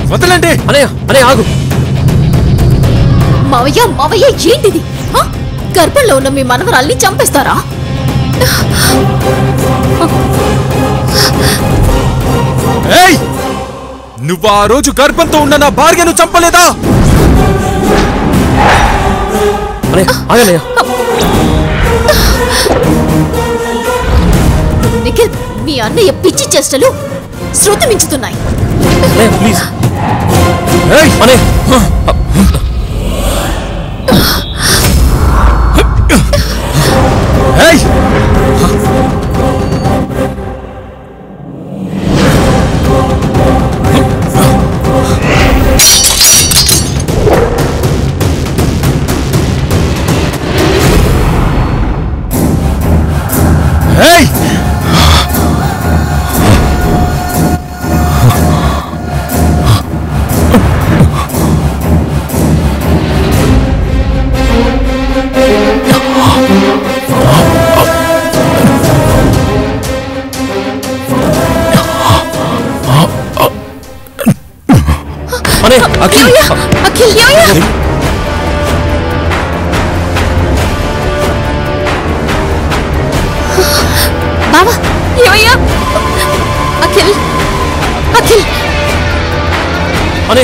వదలండి అనయ్య అనయ్య ఆగు మావయ్య మావయ్య ఏంటిది హ? గర్భంలో ఉన్న మీ మనవరాల్ని చంపేస్తారా ఏయ్ నువ్వు ఆ రోజు గర్భంతో ఉన్న నా భార్యను చంపలేదా అనయ్య ఆగనయ్య నిఖిల్ మీ అన్నయ్య పిచ్చి చేష్టలు శృతి మించుతున్నాయి అనయ్య ప్లీజ్ ఏయ్ అనయ్య ఏయ్ ఏయ్ అనయ్య అఖిల్ ఏమయ్యా? అఖిల్ ఏమయ్యా? బావా ఏమయ్యా అఖిల్ అఖిల్ అనయ్య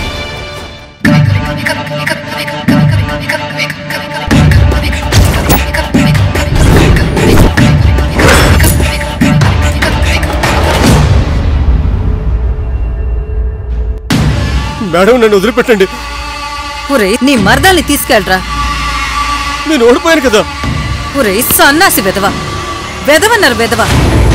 మేడం నన్ను వదిలిపెట్టండి ఒరే నీ మరదాల్ని తీసుకెళ్ళరా నేను ఓడిపోయాను కదా ఒరే సన్నాసి వెధవ వెధవన్నారు వెధవ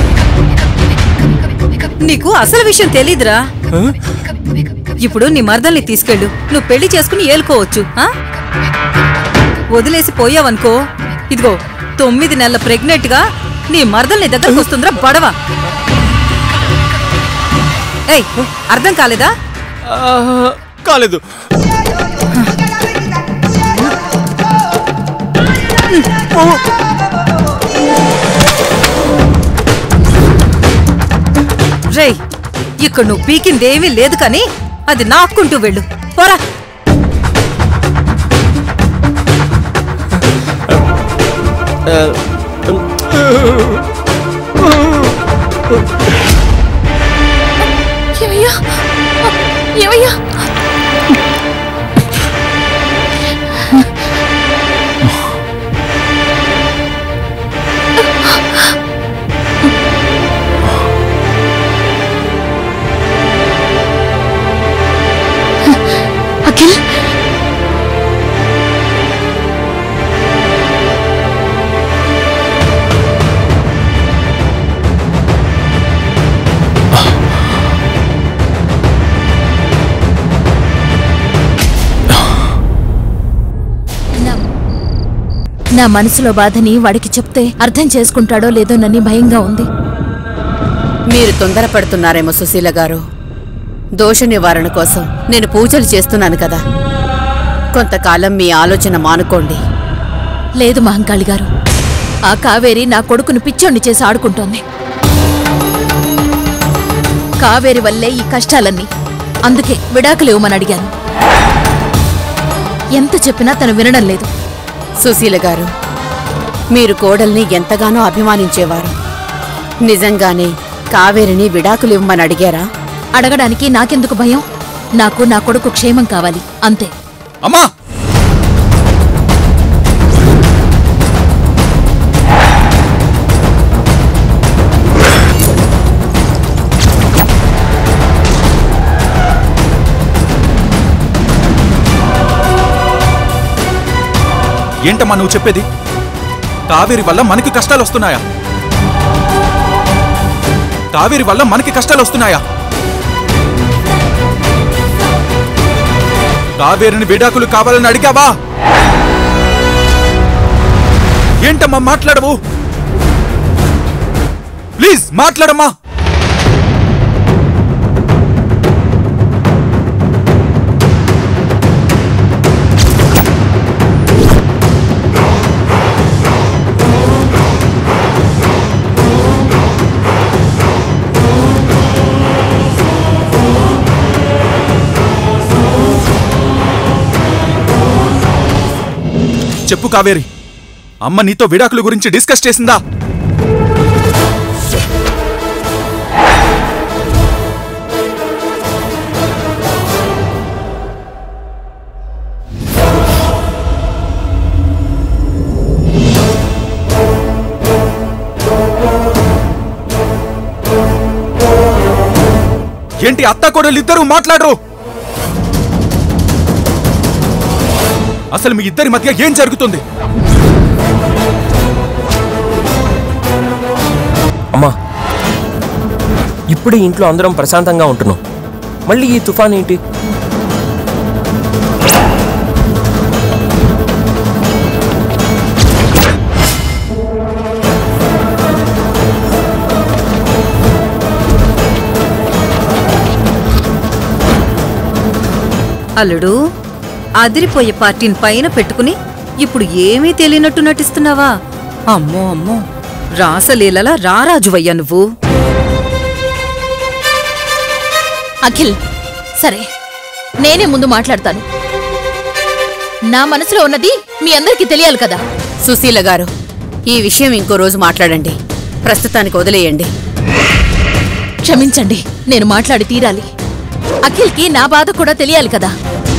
నీకు అసలు విషయం తెలీదురా ఇప్పుడు నీ మరదల్ని తీసుకెళ్ళు నువ్వు పెళ్లి చేసుకుని ఏలుకోవచ్చు ఆ? వదిలేసి పోయావనుకో ఇదిగో తొమ్మిది నెలల ప్రెగ్నెంట్ గా నీ మరదల్ని దగ్గరకు వస్తుందిరా బడవ ఏయ్ అర్థం కాలేదా ఆ, కాలేదు రేయ్ ఇక్కడ నువ్వు పీకిందేమీ లేదు కానీ అది నాక్కుంటూ వెళ్ళు పోరా ఏమయ్యా ఏమయ్యా అఖిల్ నా- నా మనసులో బాధని వాడికి చెప్తే అర్థం చేసుకుంటాడో లేదోనని భయంగా ఉంది మీరు తొందరపడుతున్నారేమో సుశీల గారు దోష నివారణ కోసం నేను పూజలు చేస్తున్నాను కదా కొంతకాలం మీ ఆలోచన మానుకోండి లేదు మహంకాళి గారు ఆ కావేరి నా కొడుకును పిచ్చోండి చేసి ఆడుకుంటోంది కావేరి వల్లే ఈ కష్టాలన్నీ అందుకే విడాకులు ఇవ్వమని అడిగాను ఎంత చెప్పినా తను వినడం లేదు సుశీల గారు మీరు కోడల్ని ఎంతగానో అభిమానించేవారు నిజంగానే కావేరిని విడాకులు ఇవ్వమని అడిగారా అడగడానికి నాకెందుకు భయం నాకు నా కొడుకు క్షేమం కావాలి అంతే అమ్మా ఏంటమ్మా నువ్వు చెప్పేది కావేరి వల్ల మనకి కష్టాలు వస్తున్నాయా కావేరి వల్ల మనకి కష్టాలు వస్తున్నాయా కావేరిని విడాకులు కావాలని అడిగావా ఏంటమ్మా మాట్లాడవు ప్లీజ్ మాట్లాడమ్మా చెప్పు కావేరి అమ్మ నీతో విడాకుల గురించి డిస్కస్ చేసిందా ఏంటి అత్త కోడలు ఇద్దరు మాట్లాడరు అసలు మీ ఇద్దరి మధ్య ఏం జరుగుతుంది అమ్మా ఇప్పుడే ఇంట్లో అందరం ప్రశాంతంగా ఉంటున్నాం మళ్ళీ ఈ తుఫాన్ ఏంటి అల్లుడు అదిరిపోయే పార్టీని పైన పెట్టుకుని ఇప్పుడు ఏమీ తెలియనట్టు నటిస్తున్నావా అమ్మో అమ్మో రాసలీలలా రారాజువయ్యా నువ్వు అఖిల్ సరే నేనే ముందు మాట్లాడతాను నా మనసులో ఉన్నది మీ అందరికీ తెలియాలి కదా సుశీల గారు ఈ విషయం ఇంకో రోజు మాట్లాడండి ప్రస్తుతానికి వదిలేయండి క్షమించండి నేను మాట్లాడి తీరాలి అఖిల్కి నా బాధ కూడా తెలియాలి కదా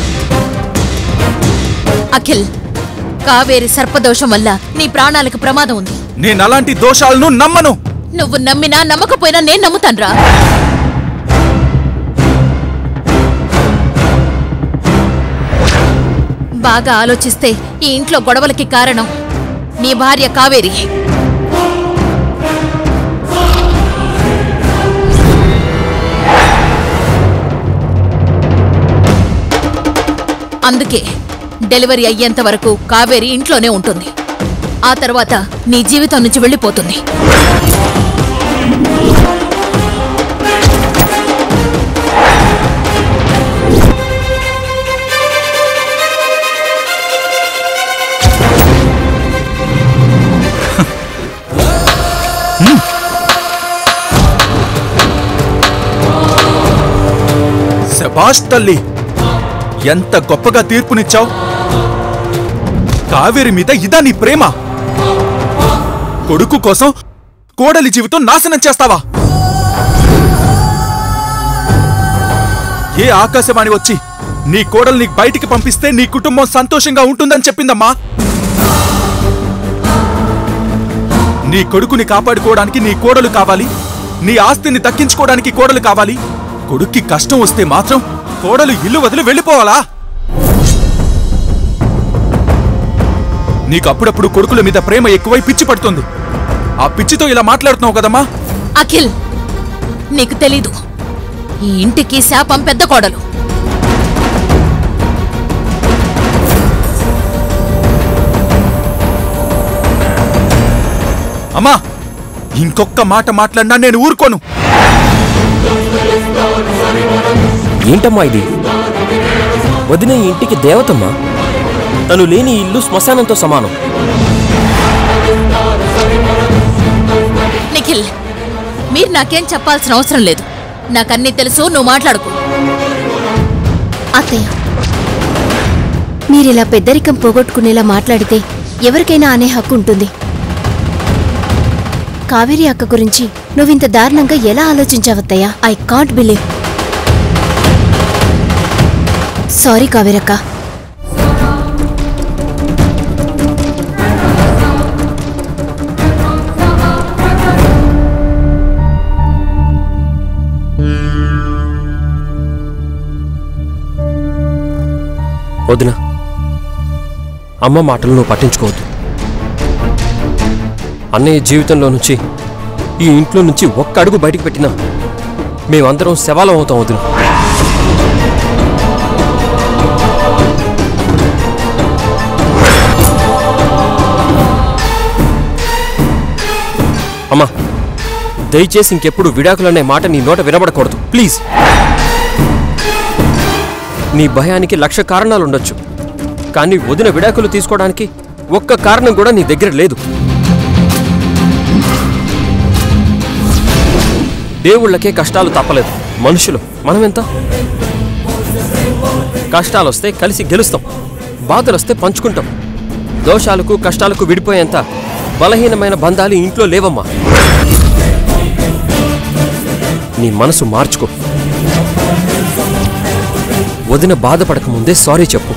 అఖిల్ కావేరి సర్పదోషం వల్ల నీ ప్రాణాలకు ప్రమాదం ఉంది నేను అలాంటి దోషాలను నమ్మను నువ్వు నమ్మినా నమ్మకపోయినా నేను నమ్ముతాన్రా బాగా ఆలోచిస్తే ఈ ఇంట్లో గొడవలకి కారణం నీ భార్య కావేరి అందుకే డెలివరీ అయ్యేంత వరకు కావేరి ఇంట్లోనే ఉంటుంది ఆ తర్వాత నీ జీవితం నుంచి వెళ్ళిపోతుంది శబాష్ తల్లి ఎంత గొప్పగా తీర్పునిచ్చావు కావేరి మీద ఇదా నీ ప్రేమ కొడుకు కోసం కోడలి జీవితం నాశనం చేస్తావా ఏ ఆకాశవాణి వచ్చి నీ కోడల్ని బయటికి పంపిస్తే నీ కుటుంబం సంతోషంగా ఉంటుందని చెప్పిందమ్మా నీ కొడుకుని కాపాడుకోవడానికి నీ కోడలు కావాలి నీ ఆస్తిని దక్కించుకోవడానికి కోడలు కావాలి కొడుక్కి కష్టం వస్తే మాత్రం కోడలు ఇల్లు వదిలి వెళ్ళిపోవాలా నీకు అప్పుడప్పుడు కొడుకుల మీద ప్రేమ ఎక్కువై పిచ్చి పడుతుంది ఆ పిచ్చితో ఇలా మాట్లాడుతున్నావు కదమ్మా అఖిల్ నీకు తెలీదు ఈ ఇంటికి శాపం పెద్ద కోడలు అమ్మా ఇంకొక్క మాట మాట్లాడినా నేను ఊరుకోను ఏంటమ్మా ఇది వదిన ఈ ఇంటికి దేవతమ్మా తను లేని ఈ ఇల్లు శ్మశానంతో సమానం నిఖిల్ మీరు నాకేం చెప్పాల్సిన అవసరం లేదు నాకన్నీ తెలుసు నువ్వు మాట్లాడుకో అత్తయ్య మీరిలా పెద్దరికం పోగొట్టుకునేలా మాట్లాడితే ఎవరికైనా అనే హక్కు ఉంటుంది కావేరి అక్క గురించి నువ్వింత దారుణంగా ఎలా ఆలోచించావత్తయ్య ఐ కాంట్ బిలీవ్ సారీ కావేరక్క వదిన అమ్మ మాటలు నువ్వు పట్టించుకోవద్దు అన్నయ్య జీవితంలో నుంచి ఈ ఇంట్లో నుంచి ఒక్క అడుగు బయటికి పెట్టినా మేమందరం శవాలం అవుతాం వదిన అమ్మా దయచేసి ఇంకెప్పుడు విడాకులనే మాట నీ నోట వినబడకూడదు ప్లీజ్ నీ భయానికి లక్ష కారణాలుండొచ్చు కానీ వదిన విడాకులు తీసుకోవడానికి ఒక్క కారణం కూడా నీ దగ్గర లేదు దేవుళ్ళకే కష్టాలు తప్పలేదు మనుషులు మనమెంత కష్టాలు వస్తే కలిసి గెలుస్తాం బాధలు వస్తే పంచుకుంటాం దోషాలకు కష్టాలకు విడిపోయేంత బలహీనమైన బంధాలు ఇంట్లో లేవమ్మా నీ మనసు మార్చుకో వదిన బాధపడక ముందే సారీ చెప్పు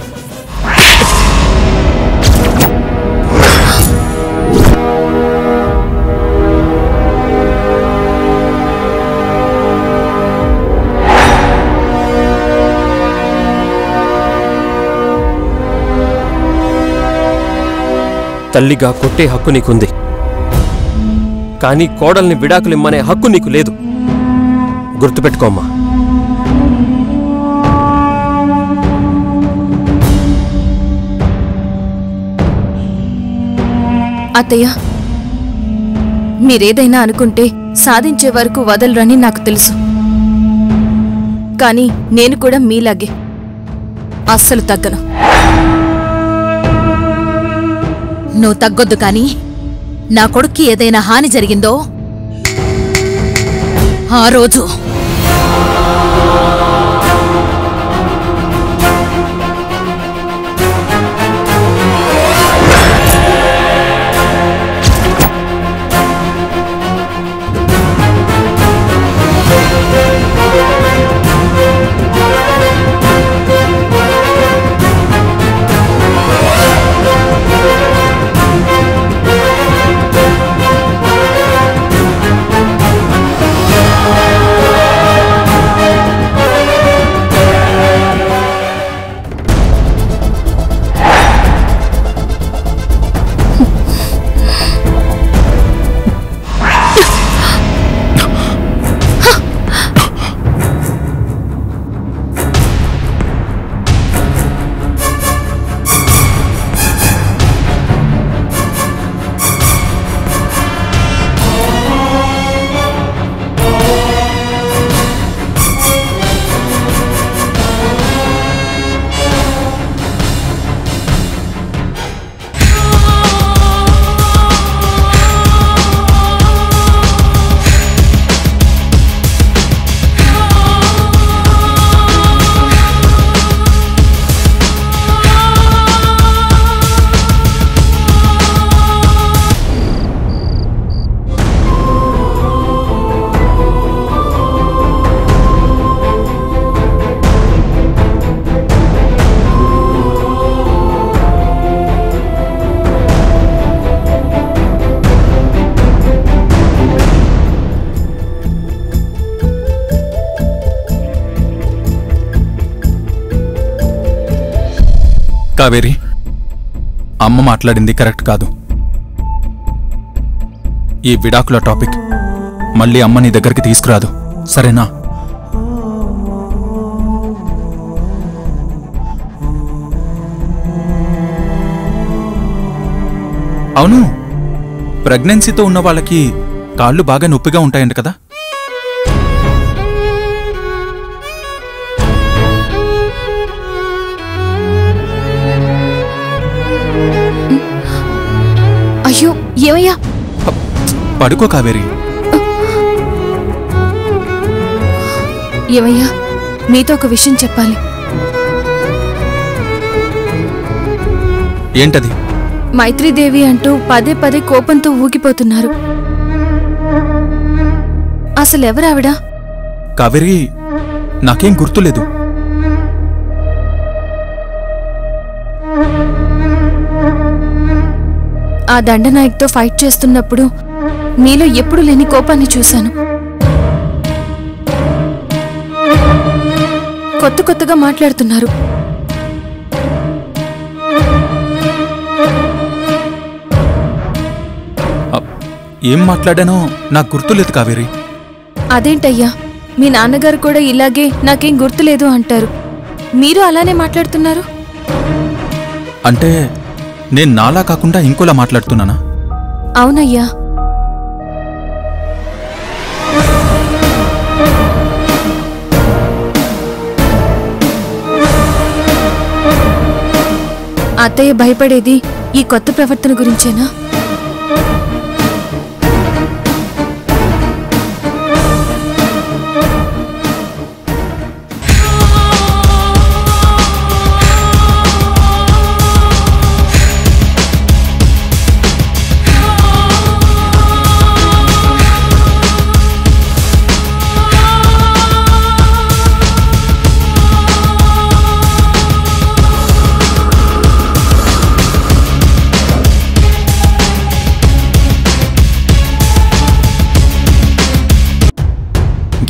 తల్లిగా కొట్టే హక్కు నీకుంది కానీ కోడల్ని విడాకులిమ్మనే హక్కు నీకు లేదు గుర్తుపెట్టుకోమ్మా అత్తయ్య మీరేదైనా అనుకుంటే సాధించే వరకు వదలరని నాకు తెలుసు కానీ నేను కూడా మీలాగే అస్సలు తగ్గను నువ్వు తగ్గొద్దు కానీ నా కొడుక్కి ఏదైనా హాని జరిగిందో ఆ రోజు కావేరి అమ్మ మాట్లాడింది కరెక్ట్ కాదు ఈ విడాకుల టాపిక్ మళ్ళీ అమ్మ నీ దగ్గరికి తీసుకురాదు సరేనా అవును ప్రెగ్నెన్సీతో ఉన్న వాళ్ళకి కాళ్ళు బాగా నొప్పిగా ఉంటాయంట కదా అయ్యో ఏమయ్యా పడుకో కావేరి ఏమయ్యా మీతో ఒక విషయం చెప్పాలి ఏంటది మైత్రీదేవి అంటూ పదే పదే కోపంతో ఊగిపోతున్నారు అసలెవరావిడ కావేరి నాకేం గుర్తులేదు ఆ దండనాయక్తో ఫైట్ చేస్తున్నప్పుడు మీలో ఎప్పుడు లేని కోపాన్ని చూశాను కొత్త కొత్తగా మాట్లాడుతున్నారు అ, ఏం మాట్లాడానో నాకు గుర్తులేదు కావేరి అదేంటయ్యా మీ నాన్నగారు కూడా ఇలాగే నాకేం గుర్తులేదు అంటారు మీరు అలానే మాట్లాడుతున్నారు అంటే నేను నాలా కాకుండా ఇంకోలా మాట్లాడుతున్నానా అవునయ్యా అత్తయ్య భయపడేది ఈ కొత్త ప్రవర్తన గురించేనా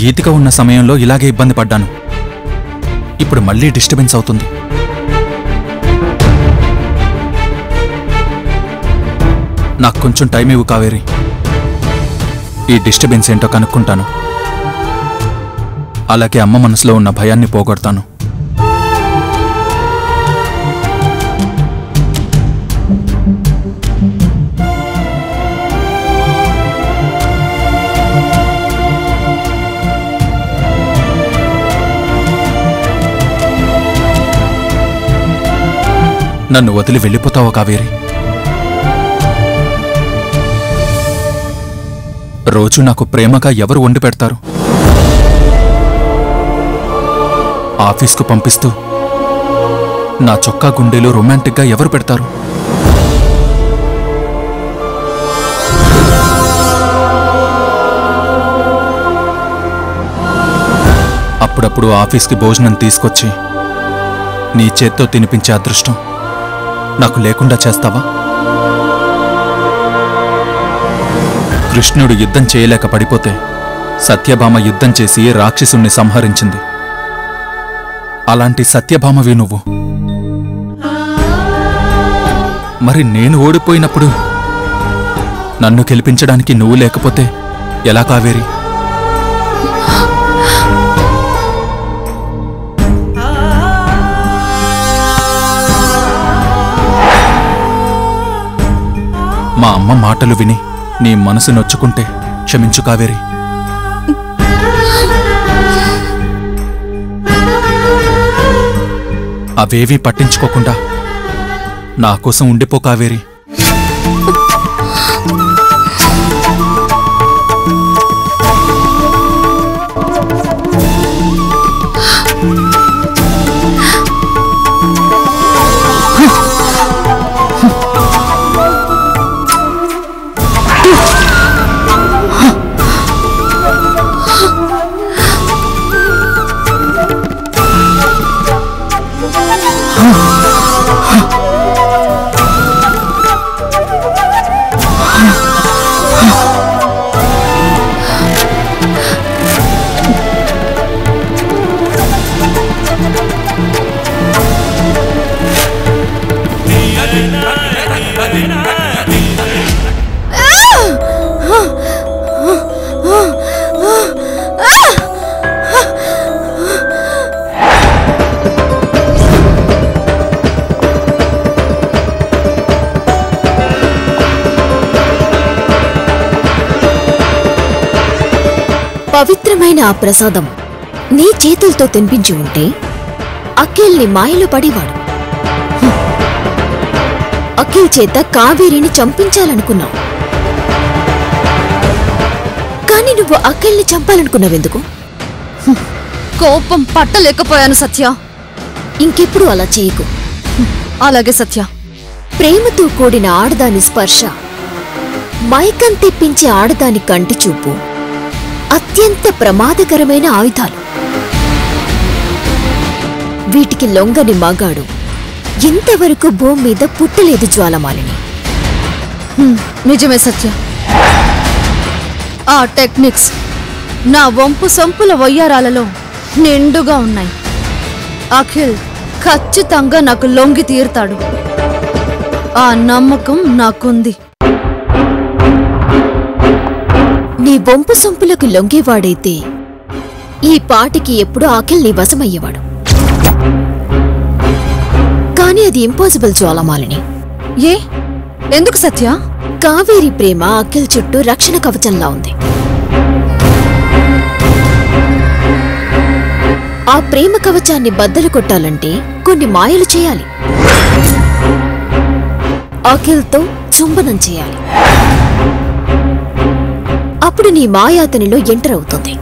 గీతిక ఉన్న సమయంలో ఇలాగే ఇబ్బంది పడ్డాను ఇప్పుడు మళ్ళీ డిస్టర్బెన్స్ అవుతుంది నాకు కొంచెం టైం ఇవ్వు కావేరి ఈ డిస్టర్బెన్స్ ఏంటో కనుక్కుంటాను అలాగే అమ్మ మనసులో ఉన్న భయాన్ని పోగొడతాను నన్ను వదిలి వెళ్ళిపోతావా కావేరి రోజు నాకు ప్రేమగా ఎవరు వండి పెడతారు ఆఫీస్కు పంపిస్తూ నా చొక్కా గుండెలో రొమాంటిక్గా ఎవరు పెడతారు అప్పుడప్పుడు ఆఫీస్కి భోజనం తీసుకొచ్చి నీ చేత్తో తినిపించే అదృష్టం నాకు లేకుండా చేస్తావా కృష్ణుడు యుద్ధం చేయలేక పడిపోతే సత్యభామ యుద్ధం చేసి రాక్షసుణ్ణి సంహరించింది అలాంటి సత్యభామవి నువ్వు మరి నేను ఓడిపోయినప్పుడు నన్ను గెలిపించడానికి నువ్వు లేకపోతే ఎలా కావేరి మా అమ్మ మాటలు విని నీ మనసు నొచ్చుకుంటే క్షమించు కావేరి అవేవీ పట్టించుకోకుండా నా కోసం ఉండిపో కావేరి పవిత్రమైన ఆ ప్రసాదం నీ చేతులతో తినిపించి ఉంటే అఖిల్ని మాయలో పడేవాడు హ్మ్. అఖిల్ చేత కావేరిని చంపించాలనుకున్నావు కానీ నువ్వు అఖిల్ని చంపాలనుకున్నావెందుకు కోపం పట్టలేకపోయాను సత్య ఇంకెప్పుడు అలా చేయకు అలాగే సత్య ప్రేమతో కూడిన ఆడదాని స్పర్శ మైకం తెప్పించే ఆడదాని కంటి చూపు అత్యంత ప్రమాదకరమైన ఆయుధాలు వీటికి లొంగని మగాడు ఇంతవరకు భూమి మీద పుట్టలేదు జ్వాలమాలిని నిజమే సత్య ఆ టెక్నిక్స్ నా వంపు సంపుల వయ్యారాలలో నిండుగా ఉన్నాయి అఖిల్ ఖచ్చితంగా నాకు లొంగి తీరుతాడు ఆ నమ్మకం నాకుంది నీ వంపు సొంపులకు లొంగేవాడైతే ఈ పాటికి ఎప్పుడూ అఖిల్ నీ వశమయ్యేవాడు కానీ అది ఇంపాసిబుల్ జ్వాలమాలిని ఏ ఎందుకు సత్య కావేరి ప్రేమ అఖిల్ చుట్టూ రక్షణ కవచంలా ఉంది ఆ ప్రేమ కవచాన్ని బద్దలు కొట్టాలంటే కొన్ని మాయలు చేయాలి అఖిల్తో చుంబనం చేయాలి అప్పుడు నీ మాయ అతనిలో ఎంటర్ అవుతుంది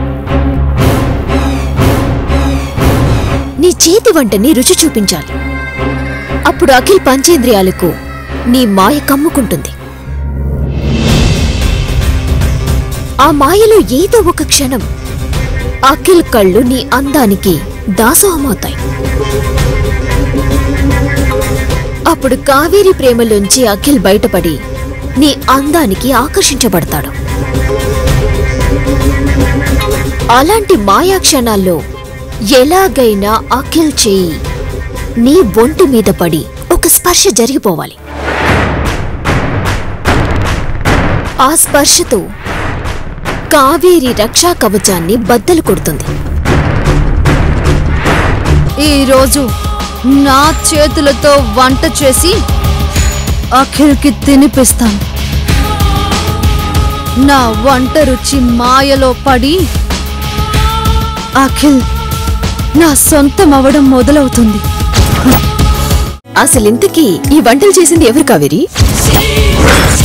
నీ చేతి వంటని రుచి చూపించాలి అప్పుడు అఖిల్ పంచేంద్రియాలకు నీ మాయ కమ్ముకుంటుంది ఆ మాయలో ఏదో ఒక క్షణం అఖిల్ కళ్ళు నీ అందానికి దాసోహమవుతాయి అప్పుడు కావేరి ప్రేమలోంచి అఖిల్ బయటపడి నీ అందానికి ఆకర్షించబడతాడు అలాంటి మాయా క్షణాల్లో ఎలాగైనా అఖిల్ చేయి నీ ఒంటి మీద పడి ఒక స్పర్శ జరిగిపోవాలి ఆ స్పర్శతో కావేరి రక్షా కవచాన్ని బద్దలు కొడుతుంది ఈరోజు నా చేతులతో వంట చేసి అఖిల్కి తినిపిస్తాను నా వంట రుచి మాయలో పడి అఖిల్ నా సొంతం అవడం మొదలవుతుంది అసలింతకీ ఈ వంటలు చేసింది ఎవరు కావేరి